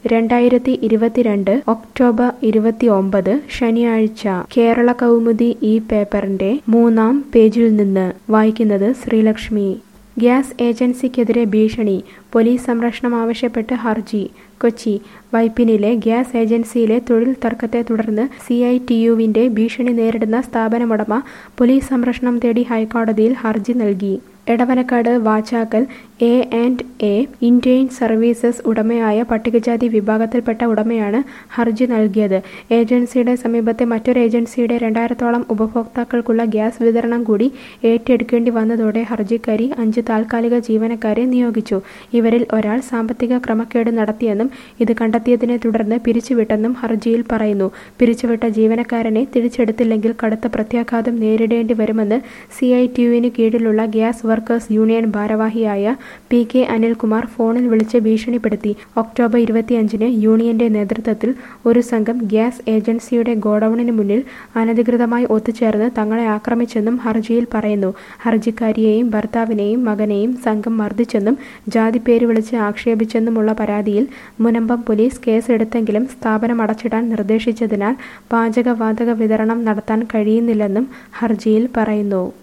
രണ്ടായിരത്തി ഇരുപത്തിരണ്ട് ഒക്ടോബർ ഇരുപത്തിയൊമ്പത് ശനിയാഴ്ച കേരള കൗമുദി ഈ പേപ്പറിന്റെ മൂന്നാം പേജിൽ നിന്ന് വായിക്കുന്നത് ശ്രീലക്ഷ്മി ഗ്യാസ് ഏജൻസിക്കെതിരെ ഭീഷണി പോലീസ് സംരക്ഷണം ആവശ്യപ്പെട്ട് ഹർജി കൊച്ചി വൈപ്പിനിലെ ഗ്യാസ് ഏജൻസിയിലെ തൊഴിൽ തർക്കത്തെ തുടർന്ന് സി ഐ ടി യുവിന്റെ ഭീഷണി നേരിടുന്ന സ്ഥാപനമുടമ പോലീസ് സംരക്ഷണം തേടി ഹൈക്കോടതിയിൽ ഹർജി നൽകി Edavanakkad Vachakkal A and A Indian services ഉടമയായ പട്ടികജാതി വിഭാഗത്തിൽപ്പെട്ട ഉടമയാണ് ഹർജി നൽകിയത് ഏജൻസിയുടെ സമീപത്തെ മറ്റൊരു ഏജൻസിയുടെ രണ്ടായിരത്തോളം ഉപഭോക്താക്കൾക്കുള്ള ഗ്യാസ് വിതരണം കൂടി ഏറ്റെടുക്കേണ്ടി വന്നതോടെ ഹർജിക്കാരി അഞ്ച് താൽക്കാലിക ജീവനക്കാരെ നിയോഗിച്ചു ഇവരിൽ ഒരാൾ സാമ്പത്തിക ക്രമക്കേട് നടത്തിയെന്നും ഇത് കണ്ടെത്തിയതിനെ തുടർന്ന് പിരിച്ചുവിട്ടെന്നും ഹർജിയിൽ പറയുന്നു പിരിച്ചുവിട്ട ജീവനക്കാരനെ തിരിച്ചെടുത്തില്ലെങ്കിൽ കടുത്ത പ്രത്യാഘാതം നേരിടേണ്ടി വരുമെന്ന് സി ഐ ടി യുവിന് കീഴിലുള്ള ഗ്യാസ് വർക്കേഴ്സ് യൂണിയൻ ഭാരവാഹിയായ പി കെ അനിൽകുമാർ ഫോണിൽ വിളിച്ച് ഭീഷണിപ്പെടുത്തി ഒക്ടോബർ ഇരുപത്തിയഞ്ചിന് യൂണിയന്റെ നേതൃത്വത്തിൽ ഒരു സംഘം ഗ്യാസ് ഏജൻസിയുടെ ഗോഡൌണിന് മുന്നിൽ അനധികൃതമായി ഒത്തുചേർന്ന് തങ്ങളെ ആക്രമിച്ചെന്നും ഹർജിയിൽ പറയുന്നു ഹർജിക്കാരിയെയും ഭർത്താവിനെയും മകനെയും സംഘം മർദ്ദിച്ചെന്നും ജാതിപ്പേര് വിളിച്ച് ആക്ഷേപിച്ചെന്നുമുള്ള പരാതിയിൽ മുനമ്പം പോലീസ് കേസെടുത്തെങ്കിലും സ്ഥാപനം അടച്ചിടാൻ നിർദ്ദേശിച്ചതിനാൽ പാചകവാതക വിതരണം നടത്താൻ കഴിയുന്നില്ലെന്നും ഹർജിയിൽ പറയുന്നു